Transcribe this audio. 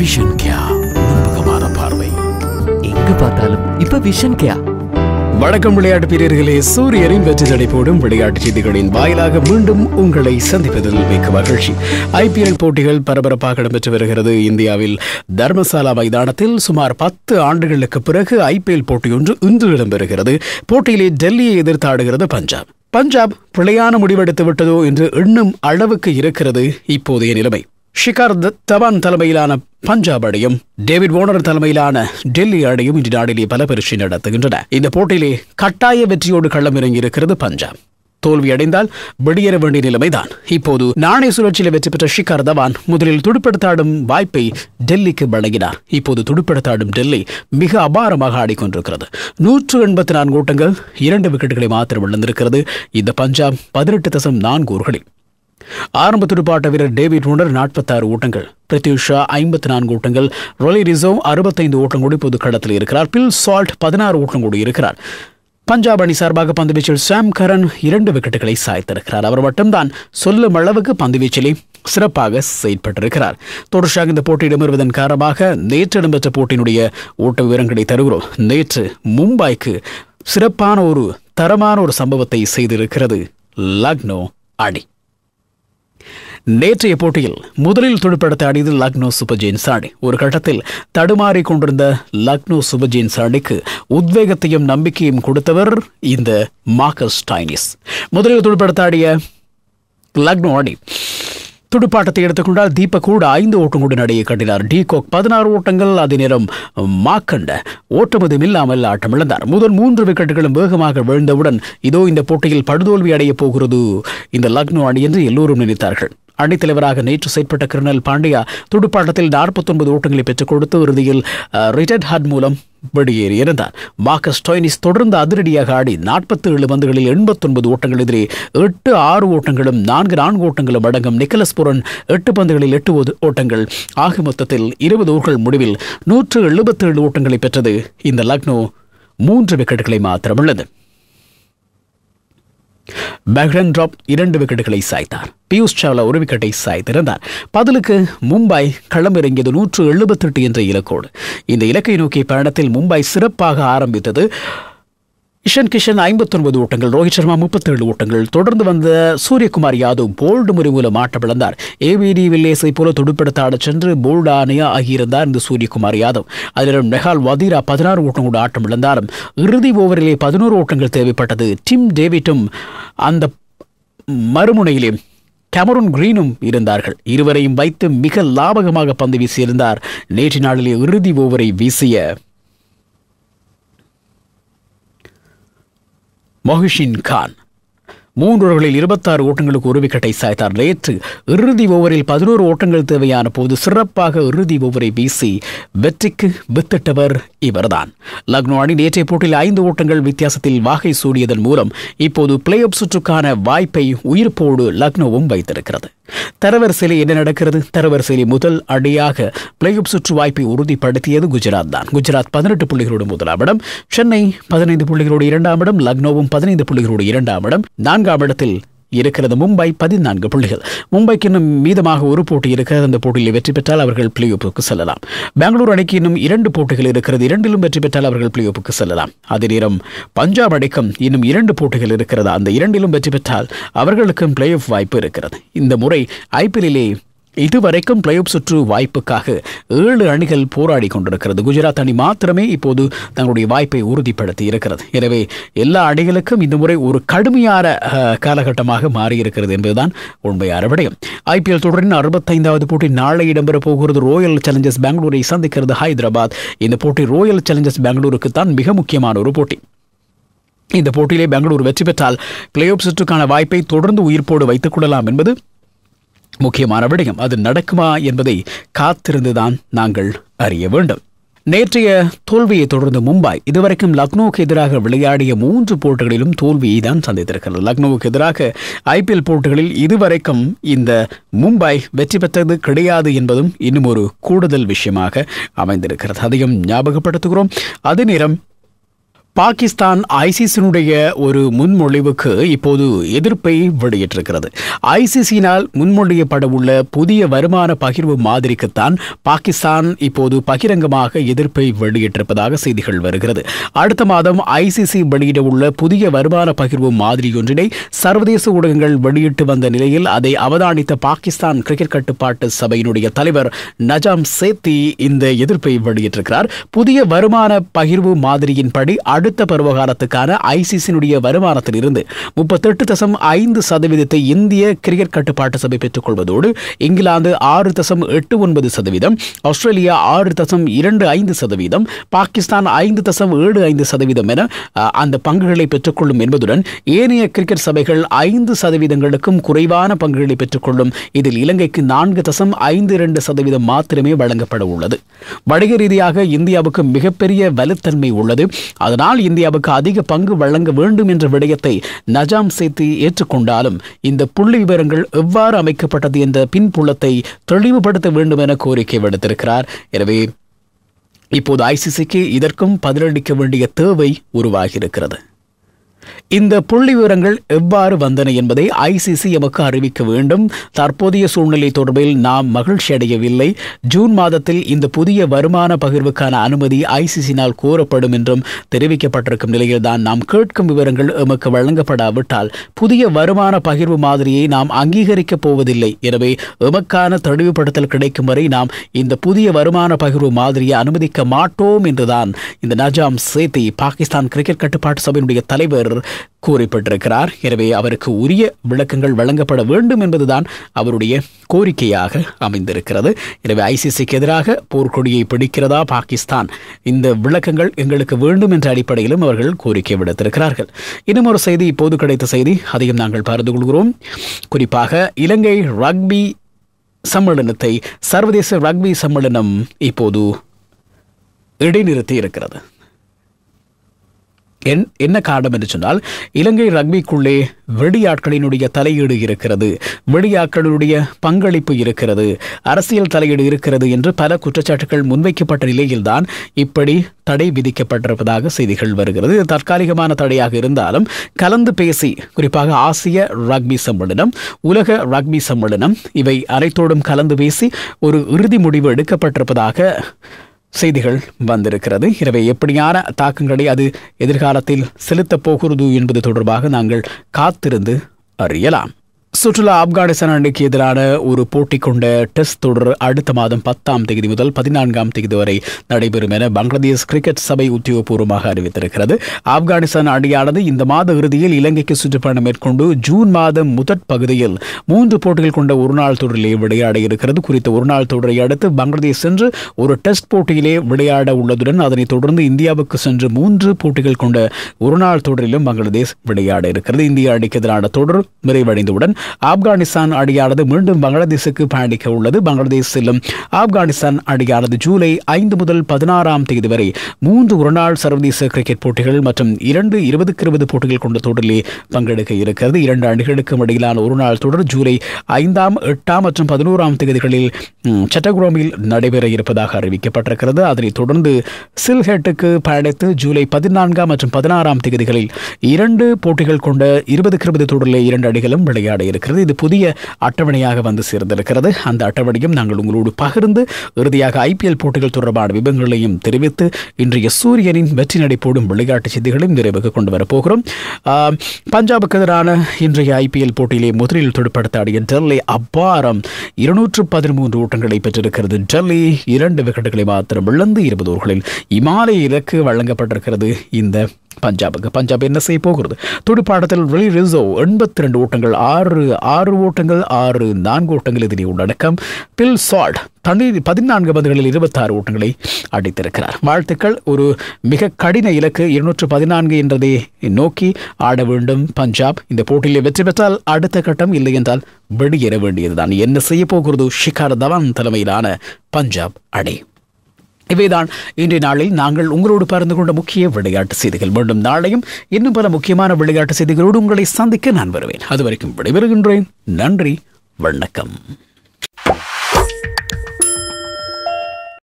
vision கேயா நம்பகமான பார்வை எங்க பார்த்தாலும் இப்ப விஷன் கேயா வணக்கம் விளையாட்டு வீரர்களே சூரியனின் வெற்றி தடை போடும் விளையாட்டு செய்திகளின் வாயிலாக மீண்டும் உங்களை சந்திப்பதில் மிக்க மகிழ்ச்சி ஐபிஎல் போட்டிகள் பரபரப்பாக இடம்பெற்று வருகிறது இந்தியாவில் தர்மசாலா மைதானத்தில் சுமார் பத்து ஆண்டுகளுக்கு பிறகு ஐபிஎல் போட்டியொன்று இன்று இடம்பெறுகிறது போட்டியிலே டெல்லியை எதிர்த்து ஆடுகிறது பஞ்சாப் பஞ்சாப் பிழையான முடிவெடுத்து விட்டதோ என்று எண்ணும் அளவுக்கு இருக்கிறது இப்போதைய நிலைமை ஷிகார் த- தவான் தலைமையிலான பஞ்சாப் அணியும் டேவிட் வார்னர் தலைமையிலான டெல்லி அணியும் இன்று நாடிலே பல பரீட்சை நடத்துகின்றன இந்த போட்டியிலே கட்டாய வெற்றியோடு களமிறங்கி இருக்கிறது பஞ்சாப் தோல்வி அடைந்தால் வெளியேற வேண்டிய நிலைமைதான் இப்போது நாணய சுழற்சியில் வெற்றி பெற்ற ஷிகார் தவான் முதலில் துடுப்படுத்தாடும் வாய்ப்பை டெல்லிக்கு வழங்கினார் இப்போது துடுப்படுத்தாடும் டெல்லி மிக அபாரமாக ஆடிக்கொண்டிருக்கிறது நூற்று எண்பத்தி நான்கு ஓட்டங்கள் இரண்டு விக்கெட்டுகளை மாத்திரம் இழந்திருக்கிறது இந்த பஞ்சாப் பதினெட்டு தசம் நான்கு ஓவர்களில் ஆரம்ப துடுப்பாட்ட வீரர் டேவிட் ரூனர் நாற்பத்தாறு ஓட்டங்கள் பிரித்யூ ஷா ஐம்பத்தி நான்கு ஓட்டங்கள் ரொலி ரிசோ அறுபத்தைந்து ஓட்டங்களோடு இப்போது களத்தில் இருக்கிறார் பில் சால்ட் பதினாறு ஓட்டங்களோடு இருக்கிறார் பஞ்சாப் அணி சார்பாக பந்துவீச்சில் சாம் கரன் இரண்டு விக்கெட்டுகளை சாய்த்திருக்கிறார் அவர் மட்டும்தான் சொல்லும் அளவுக்கு பந்துவீச்சிலே சிறப்பாக செயல்பட்டிருக்கிறார் தொடர்ச்சியாக இந்த போட்டி இடம்பெறுவதன் காரணமாக நேற்று இடம்பெற்ற போட்டியினுடைய ஓட்ட விவரங்களை தருகிறோம் நேற்று மும்பைக்கு சிறப்பான ஒரு தரமான ஒரு சம்பவத்தை செய்திருக்கிறது லக்னோ அணி நேற்றைய போட்டியில் முதலில் துடுப்படுத்த அணிது லக்னோ சூப்பர் ஜெயின்ஸ் அணி ஒரு கட்டத்தில் தடுமாறிக் கொண்டிருந்த லக்னோ சூப்பர் ஜெயின்ஸ் அணிக்கு உத்வேகத்தையும் நம்பிக்கையும் கொடுத்தவர் இந்த மார்க்கஸ் டைனிஸ் முதலில் துடுப்படுத்த ஆடிய லக்னோ அணி துடுப்பாட்டத்தை எடுத்துக்கொண்டால் தீபக் கூட ஐந்து ஓட்டம் கூட நடையை கட்டினார் டி கோக் பதினாறு ஓட்டங்கள் அதே நேரம் மாக்கண்ட ஓட்டமதும் இல்லாமல் ஆட்டமிழந்தார் முதல் மூன்று விக்கெட்டுகளும் வேகமாக விழுந்தவுடன் இதோ இந்த போட்டியில் படுதோல்வி அடையப் போகிறது இந்த லக்னோ அணி என்று எல்லோரும் நினைத்தார்கள் அணித்தலைவராக நேற்று செயற்பட்ட கிருணல் பாண்டியா துடுப்பாட்டத்தில் 49 ஓட்டங்களை பெற்றுக் கொடுத்து இறுதியில் ரிட்டர்ட் ஹட் மூலம் வெளியேறியிருந்தார் மார்க்கஸ் டொய்னிஸ் தொடர்ந்து அதிரடியாக ஆடி 47 ஏழு பந்துகளில் 89 ஓட்டங்கள் எதிரே எட்டு ஆறு ஓட்டங்களும் நான்கு நான்கு ஓட்டங்களும் அடங்கும் நிக்கலஸ் புரன் எட்டு பந்துகளில் எட்டு ஓது- ஓட்டங்கள் ஆக மொத்தத்தில் இருபது ஓவர்கள் முடிவில் நூற்று எழுபத்தேழு ஓட்டங்களை பெற்றது இந்த லக்னோ மூன்று விக்கெட்டுகளை மாத்திரமுள்ளது பெஹ்ரன் டிராப் இரண்டு விக்கெட்டுகளை சாய்த்தார் பியூஷ் சாவ்லா ஒரு விக்கெட்டை சாய்த்திருந்தார் பதிலுக்கு மும்பை களமிறங்கியது நூற்று எழுபத்தெட்டு என்ற இலக்கோடு இந்த இலக்கை நோக்கிய பயணத்தில் மும்பை சிறப்பாக ஆரம்பித்தது இஷன் கிஷன் 59 ஓட்டங்கள் ரோஹித் சர்மா 37 ஓட்டங்கள் தொடர்ந்து வந்த சூரியகுமார் யாதவ் போல்டு முறை மூலம் ஆட்டமிழந்தார் ஏவிடி வில்லேஸை போல துடுப்படுத்த ஆடச் சென்று போல்டானியா ஆகியிருந்தார் இந்த சூரியகுமார் யாதவ் அதிலும் நெஹால் வதீரா பதினாறு ஓட்டங்களோடு ஆட்டமிழந்தாலும் இறுதி ஓவரிலே பதினோரு ஓட்டங்கள் தேவைப்பட்டது டிம் டேவிட்டும் அந்த மறுமுனையிலே கேமரூன் கிரீனும் இருந்தார்கள் இருவரையும் வைத்து மிக லாபகமாக பந்து வீசியிருந்தார் நேற்று நாளிலே இறுதி ஓவரை வீசிய மொஹிஷின் கான் மூன்று ஓவர்களில் இருபத்தாறு ஓட்டங்களுக்கு ஒரு விக்கெட்டை சாய்த்தார் நேற்று இறுதி ஓவரில் பதினோரு ஓட்டங்கள் தேவையான போது சிறப்பாக இறுதி ஓவரை வீசி வெற்றிக்கு வித்திட்டவர் இவர்தான் லக்னோ அணி நேற்றைய போட்டியில் ஐந்து ஓட்டங்கள் வித்தியாசத்தில் வாகை சூடியதன் மூலம் இப்போது பிளே ஆஃப் சுற்றுக்கான வாய்ப்பை உயிர்ப்போடு லக்னோவும் வைத்திருக்கிறது தரவரிசையில் என்ன நடக்கிறது தரவரிசையில் முதல் அடியாக பிளே ஆஃப் சுற்று வாய்ப்பை உறுதிப்படுத்தியது குஜராத் தான் குஜராத் பதினெட்டு புள்ளிகளோடு முதலாம் இடம் சென்னை பதினைந்து புள்ளிகளோடு இரண்டாம் இடம் லக்னோவும் பதினைந்து புள்ளிகளோடு இரண்டாம் இடம் நான்காம் இடத்தில் இருக்கிறது மும்பை பதினான்கு புள்ளிகள் மும்பைக்கு இன்னும் மீதமாக ஒரு போட்டி இருக்கிறது அந்த போட்டியில் வெற்றி பெற்றால் அவர்கள் பிளே ஆஃபுக்கு செல்லலாம் பெங்களூரு அணிக்கு இன்னும் இரண்டு போட்டிகள் இருக்கிறது இரண்டிலும் வெற்றி பெற்றால் அவர்கள் பிளே ஆஃபுக்கு செல்லலாம் அதே நேரம் பஞ்சாப் அணிக்கும் இன்னும் இரண்டு போட்டிகள் இருக்கிறது அந்த இரண்டிலும் வெற்றி பெற்றால் அவர்களுக்கும் பிளே ஆஃப் வாய்ப்பு இருக்கிறது இந்த முறை ஐபிஎல்லிலே இதுவரைக்கும் பிளே ஆஃப் சுற்று வாய்ப்புக்காக ஏழு அணிகள் போராடி கொண்டிருக்கிறது குஜராத் அணி மாத்திரமே இப்போது தங்களுடைய வாய்ப்பை உறுதிப்படுத்தி இருக்கிறது எனவே எல்லா அணிகளுக்கும் இந்த முறை ஒரு கடுமையான அஹ், காலகட்டமாக மாறியிருக்கிறது என்பதுதான் உண்மையான விடயம் ஐபிஎல் தொடரின் அறுபத்தைந்தாவது போட்டி நாளை இடம்பெறப் போகிறது ரோயல் சேலஞ்சர்ஸ் பெங்களூரை சந்திக்கிறது ஹைதராபாத் இந்த போட்டி ரோயல் சேலஞ்சர்ஸ் பெங்களூருக்கு தான் மிக முக்கியமான ஒரு போட்டி இந்த போட்டியிலே பெங்களூரு வெற்றி பெற்றால் பிளே ஆஃப் சுற்றுக்கான வாய்ப்பை தொடர்ந்து உயிர்ப்போடு வைத்துக் கொள்ளலாம் என்பது முக்கியமான விடயம் அது நடக்குமா என்பதை காத்திருந்துதான் நாங்கள் அறிய வேண்டும் நேற்றைய தோல்வியை தொடர்ந்து மும்பை இதுவரைக்கும் லக்னோவுக்கு எதிராக விளையாடிய மூன்று போட்டிகளிலும் தோல்வியை தான் சந்தித்திருக்கிறது லக்னோவுக்கு எதிராக ஐபிஎல் போட்டிகளில் இதுவரைக்கும் இந்த மும்பை வெற்றி பெற்றது கிடையாது என்பதும் இன்னும் ஒரு கூடுதல் விஷயமாக அமைந்திருக்கிறது அதையும் ஞாபகப்படுத்துகிறோம் அதே நேரம் பாகிஸ்தான் ஐசிசியினுடைய ஒரு முன்மொழிவுக்கு இப்போது எதிர்ப்பை வெளியிட்டிருக்கிறது ஐசிசியினால் முன்மொழியப்படவுள்ள புதிய வருமான பகிர்வு மாதிரிக்குத்தான் பாகிஸ்தான் இப்போது பகிரங்கமாக எதிர்ப்பை வெளியிட்டிருப்பதாக செய்திகள் வருகிறது அடுத்த மாதம் ஐசிசி வெளியிடவுள்ள புதிய வருமான பகிர்வு மாதிரி ஒன்றினை சர்வதேச ஊடகங்கள் வெளியிட்டு வந்த நிலையில் அதை அவதானித்த பாகிஸ்தான் கிரிக்கெட் கட்டுப்பாட்டு சபையினுடைய தலைவர் நஜாம் சேத்தி இந்த எதிர்ப்பை வெளியிட்டிருக்கிறார் புதிய வருமான பகிர்வு மாதிரியின்படி அடுத்த பருவகாலத்துக்கான ஐசிசியினுடைய வருமானத்தில் இருந்து முப்பத்தெட்டு தசம் ஐந்து சதவீதத்தை இந்திய கிரிக்கெட் கட்டுப்பாட்டு சபை பெற்றுக் கொள்வதோடு இங்கிலாந்து ஆறு தசம் எட்டு ஒன்பது சதவீதம் ஆஸ்திரேலியா ஆறு தசம் இரண்டு ஐந்து சதவீதம் பாகிஸ்தான் ஐந்து தசம் ஏழு ஐந்து சதவீதம் என அஹ், அந்த பங்குகளை பெற்றுக்கொள்ளும் என்பதுடன் ஏனைய கிரிக்கெட் சபைகள் ஐந்து சதவீதங்களுக்கும் குறைவான பங்குகளை பெற்றுக்கொள்ளும் இதில் இலங்கைக்கு நான்கு தசம் ஐந்து இரண்டு சதவீதம் மாத்திரமே வழங்கப்பட உள்ளது வணிக ரீதியாக இந்தியாவுக்கு மிகப்பெரிய வலுத்தன்மை உள்ளது அதனால் இந்தியாவுக்கு அதிக பங்கு வழங்க வேண்டும் என்ற விடயத்தை நஜாம் சேத்தி ஏற்றுக்கொண்டாலும் இந்த புள்ளி விவரங்கள் எவ்வாறு அமைக்கப்பட்டது என்ற பின்புலத்தை தெளிவுபடுத்த வேண்டும் என கோரிக்கை விடுத்திருக்கிறார் எனவே இப்போது ஐசிசிக்கு இதற்கும் பதிலளிக்க வேண்டிய தேவை உருவாகியிருக்கிறது இந்த புள்ளி விவரங்கள் எவ்வாறு வந்தன என்பதை ஐசிசி எமக்கு அறிவிக்க வேண்டும் தற்போதைய சூழ்நிலை தொடர்பில் நாம் மகிழ்ச்சி அடையவில்லை ஜூன் மாதத்தில் இந்த புதிய வருமான பகிர்வுக்கான அனுமதி ஐசிசினால் கோரப்படும் என்றும் தெரிவிக்கப்பட்டிருக்கும் நிலையில்தான் நாம் கேட்கும் விவரங்கள் எமக்கு வழங்கப்படாவிட்டால் புதிய வருமான பகிர்வு மாதிரியை நாம் அங்கீகரிக்கப் போவதில்லை எனவே எமக்கான தெளிவுபடுத்தல் கிடைக்கும் வரை நாம் இந்த புதிய வருமான பகிர்வு மாதிரியை அனுமதிக்க மாட்டோம் என்றுதான் இந்த நஜாம் சேத்தி பாகிஸ்தான் கிரிக்கெட் கட்டுப்பாட்டு சபையினுடைய தலைவர் கூறப்பட்டிருக்கிறார் எனவே அவருக்கு உரிய விளக்கங்கள் வழங்கப்பட வேண்டும் என்பதுதான் அவருடைய கோரிக்கையாக அமைந்திருக்கிறது எனவே ஐசிசிக்கு எதிராக போர்க்கொடியை பிடிக்கிறதா பாகிஸ்தான் இந்த விளக்கங்கள் எங்களுக்கு வேண்டும் என்ற அடிப்படையிலும் அவர்கள் கோரிக்கை விடுத்திருக்கிறார்கள் இன்னும் ஒரு செய்தி இப்போது கிடைத்த செய்தி அதையும் நாங்கள் பகிர்ந்து கொள்கிறோம் குறிப்பாக இலங்கை ரக்பி சம்மேளனத்தை சர்வதேச ரக்பி சம்மேளனம் இப்போது இடைநிறுத்தி இருக்கிறது என் என்ன காரணம் என்று சொன்னால் இலங்கை ரக்பிக்குள்ளே வெளியாட்களினுடைய தலையீடு இருக்கிறது வெளியாட்களினுடைய பங்களிப்பு இருக்கிறது அரசியல் தலையீடு இருக்கிறது என்று பல குற்றச்சாட்டுகள் முன்வைக்கப்பட்ட நிலையில்தான் இப்படி தடை விதிக்கப்பட்டிருப்பதாக செய்திகள் வருகிறது இது தற்காலிகமான தடையாக இருந்தாலும் கலந்து பேசி குறிப்பாக ஆசிய ரக்பி சம்மேளனம் உலக ரக்பி சம்மேளனம் இவை அனைத்தோடும் கலந்து பேசி ஒரு இறுதி முடிவு எடுக்கப்பட்டிருப்பதாக செய்திகள் வந்திருக்கிறது எனவே எப்படியான தாக்கங்களை அது எதிர்காலத்தில் செலுத்தப் போகிறது என்பது தொடர்பாக நாங்கள் காத்திருந்து அறியலாம் சுற்றுலா ஆப்கானிஸ்தான் அணிக்கு எதிரான ஒரு போட்டி கொண்ட டெஸ்ட் தொடர் அடுத்த மாதம் பத்தாம் தேதி முதல் பதினான்காம் தேதி வரை நடைபெறும் என பங்களாதேஷ் கிரிக்கெட் சபை உத்தியோகபூர்வமாக அறிவித்திருக்கிறது ஆப்கானிஸ்தான் அணியானது இந்த மாத இறுதியில் இலங்கைக்கு சுற்றுப்பயணம் மேற்கொண்டு ஜூன் மாதம் முதற் பகுதியில் மூன்று போட்டிகள் கொண்ட ஒருநாள் தொடரிலே விளையாட இருக்கிறது குறித்த ஒருநாள் தொடரை அடுத்து பங்களாதேஷ் சென்று ஒரு டெஸ்ட் போட்டியிலே விளையாட உள்ளதுடன் அதனைத் தொடர்ந்து இந்தியாவுக்கு சென்று மூன்று போட்டிகள் கொண்ட ஒருநாள் தொடரிலும் பங்களாதேஷ் விளையாட இருக்கிறது இந்திய அணிக்கு எதிரான தொடர் நிறைவடைந்தவுடன் ஆப்கானிஸ்தான் அணியானது மீண்டும் பங்களாதேஷுக்கு பயணிக்க உள்ளது பங்களாதேஷ் செல்லும் ஆப்கானிஸ்தான் அணியானது ஜூலை ஐந்து முதல் பதினாறாம் தேதி வரை மூன்று ஒருநாள் சர்வதேச கிரிக்கெட் போட்டிகள் மற்றும் இரண்டு இருபதுக்கு இருபது போட்டிகள் கொண்ட தொடரிலே பங்கெடுக்க இருக்கிறது இரண்டு அணிகளுக்கும் இடையிலான ஒருநாள் தொடர் ஜூலை ஐந்தாம் எட்டாம் மற்றும் பதினோராம் தேதிகளில் ம், சட்டகுரோமில் நடைபெற இருப்பதாக அறிவிக்கப்பட்டிருக்கிறது அதனைத் தொடர்ந்து சில்ஹெட்டுக்கு பயணித்து ஜூலை பதினான்காம் மற்றும் பதினாறாம் தேதிகளில் இரண்டு போட்டிகள் கொண்ட இருபதுக்கு இருபது தொடரிலே இரண்டு அணிகளும் விளையாட இருக்கிறது இது புதிய அட்டவணையாக வந்து சேர்ந்திருக்கிறது அந்த அட்டவணையும் நாங்கள் உங்களோடு பகிர்ந்து இறுதியாக ஐபிஎல் போட்டிகள் தொடர்பான விவரங்களையும் தெரிவித்து இன்றைய சூரியனின் வெற்றி நடைபோடும் விளையாட்டு செய்திகளையும் நிறைவுக்கு கொண்டு வரப்போகிறோம் ஆம், பஞ்சாபுக்கு எதிரான இன்றைய ஐபிஎல் போட்டியிலே முதலில் துடுப்படுத்த ஆடிய டெல்லி அப்பாரம் இருநூற்று பதிமூன்று ஓட்டங்களை பெற்றிருக்கிறது டெல்லி இரண்டு விக்கெட்டுகளை மாத்திரம் இழந்து இருபது ஓவர்களில் இமாலய இலக்கு வழங்கப்பட்டிருக்கிறது இந்த பஞ்சாபுக்கு பஞ்சாப் என்ன செய்ய போகிறது துடுப்பாட்டத்தில் வெளி ரிசர்வ் எண்பத்தி ரெண்டு ஓட்டங்கள் ஆறு ஆறு ஓட்டங்கள் ஆறு நான்கு ஓட்டங்கள் இதனை உள்ளடக்கம் பில் சால்ட் தண்ணீர் பதினான்கு பந்துகளில் இருபத்தாறு ஓட்டங்களை அடித்திருக்கிறார் வாழ்த்துக்கள் ஒரு மிக கடின இலக்கு இருநூற்று பதினான்கு என்றதை நோக்கி ஆட வேண்டும் பஞ்சாப் இந்த போட்டியில் வெற்றி பெற்றால் அடுத்த கட்டம் இல்லை என்றால் வெளியேற வேண்டியதுதான் என்ன செய்ய போகிறது ஷிகார் தவான் தலைமையிலான பஞ்சாப் அணி இவைதான் இன்றைய நாளில் நாங்கள் உங்களோடு பகிர்ந்து கொண்ட முக்கிய விளையாட்டு செய்திகள் மீண்டும் நாளையும் இன்னும் பல முக்கியமான விளையாட்டு செய்திகளோடு உங்களை சந்திக்க நான் வருவேன் அதுவரைக்கும் விடைபெறுகின்றேன் நன்றி வணக்கம்